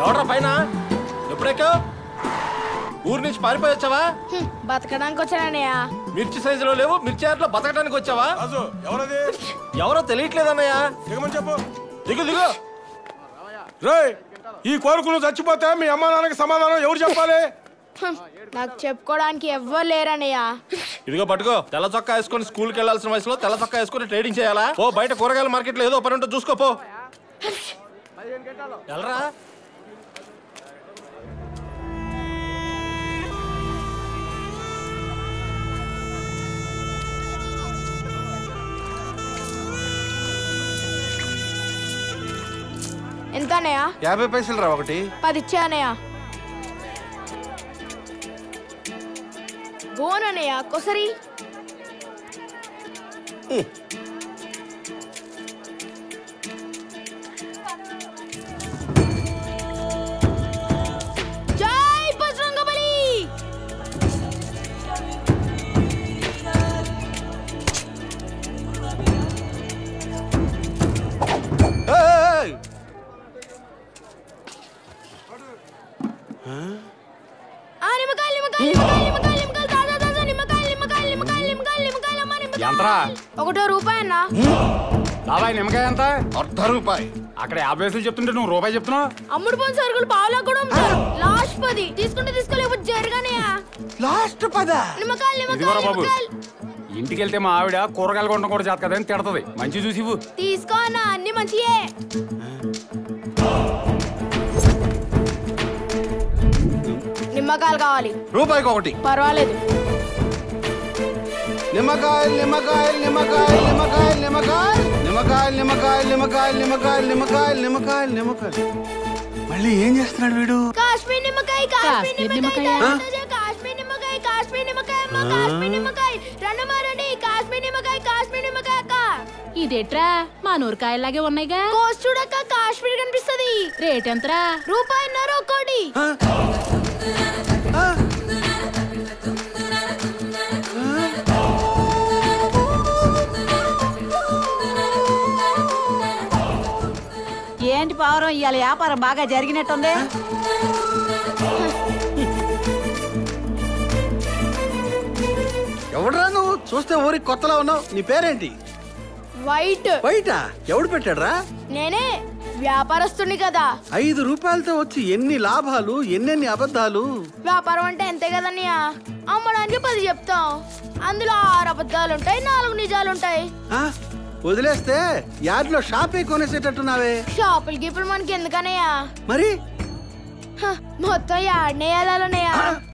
ఎవడ్రా పైన ఎప్పుడెక్కావు ఊరి నుంచి పారిపోయి వచ్చావా హ్మ్, బతకడానికి వచ్చానన్నయ్య మిర్చి సైజులో లేవు మిర్చి ఆటలో బతకడానికి వచ్చావా రాజు ఎవరది ఎవరో తెలియట్లేదన్నయ్య దిగమని చెప్పు దిగు దిగు రే ఈ కోరుకులు చచ్చిపోతే మీ అమ్మా నాన్నకి సమాధానం ఎవరు చెప్పాలి హ్మ్, నాకు చెప్పుకోవడానికి ఎవ్వరు లేరన్నయ్య ఇదిగో పట్టుకో తెల్ల చొక్కా వేసుకొని స్కూల్కి వెళ్ళాల్సిన వయసులో తెల్ల చొక్కా వేసుకొని ట్రేడింగ్ చేయాలా ఓ బయట కూరగాయల మార్కెట్లో ఏదో పని ఉంటే చూసుకోపో వెళ్ళరా ఎంత అన్నయ్య యాభై పైసలు రా ఒకటి పది ఇచ్చా అన్నయ్య గోనన్నయ్య కొసరి జై బజరంగబలి ఏయ్! ఆ నిమ్మకాయలు నిమ్మకాయలు నిమ్మకాయలు నిమ్మకాయలు నిమ్మకాయలు తాజా తాజా నిమ్మకాయలు నిమ్మకాయలు నిమ్మకాయలు నిమ్మకాయలు నిమ్మకాయలు అమ్మా నిమ్మకాయలు ఎంతరా? ఒకటో రూపాయి అన్న బాబాయ్ నిమ్మకాయ ఎంత అర్ధ రూపాయి అక్కడ యాభై వేసులు చెప్తుంటే నువ్వు రూపాయి చెప్తున్నావు అమ్ముడు పోయిన సరుకులు పావులా కూడా అమ్ముతారు లాస్ట్ పది తీసుకుంటే తీసుకోలేకపోతే జరగానయ్యా లాస్ట్ పదా నిమ్మకాయలు ఇదిగోరా నిమ్మకాయలు బాబు నిమ్మకాయలు ఇంటికి వెళ్తే మా ఆవిడ కూరగాయలు కొనడం కూడా చేత కదని తిడతది మంచి చూసి ఇవ్వు తీసుకో అన్న అన్ని మంచియే నిమ్మకాయలు కావాలి రూపాయికి ఒకటి పర్వాలేదు నిమ్మకాయలు నిమ్మకాయలు నిమ్మకాయలు నిమ్మకాయలు నిమ్మకాయలు నిమ్మకాయలు నిమ్మకాయలు నిమ్మకాయలు నిమ్మకాయలు నిమ్మకాయలు నిమ్మకాయలు మళ్ళీ ఏం చేస్తున్నాడు వీడు కాశ్మీర్ నిమ్మకాయ కాశ్మీర్ కాశ్మీర్ నిమ్మకాయ నిమ్మకాయ? తాజా కాశ్మీర్ నిమ్మకాయ కాశ్మీర్ నిమ్మకాయ అమ్మ కాశ్మీర్ నిమ్మకాయ రండమ్మా రండి కాశ్మీర్ నిమ్మకాయ కాశ్మీర్ నిమ్మకాయ అక్క ఇదేట్రా మా నూరకాయలాగే ఉన్నాయిగా కోసి చూడక్క కాశ్మీర్ కనిపిస్తది రేట్ ఎంతరా రూపాయిన్నర ఒక్కోటి ఏంటి పావురం ఇవాళ వ్యాపారం బాగా జరిగినట్టుంది ఎవడరా నువ్వు చూస్తే ఊరికి కొత్తలా ఉన్నావు నీ పేరేంటి వైట్ బయట ఎవడు పెట్టాడ్రా నేనే వ్యాపారస్తుని కదా ఐదు రూపాయలతో వచ్చి ఎన్ని లాభాలు ఎన్నెన్ని అబద్ధాలు వ్యాపారం అంటే అంతే కదన్నయ్య అమ్మడానికి పది చెప్తాం అందులో ఆరు అబద్ధాలు ఉంటాయి నాలుగు నిజాలు ఉంటాయి ఆ? వదిలేస్తే యార్డ్లో షాపే కొనేసేటట్టున్నావే షాపులు గీపులు మనకి ఎందుకనయ్యా మరి హ, మొత్తం యాడనే వెళ్ళాలన్నయ్య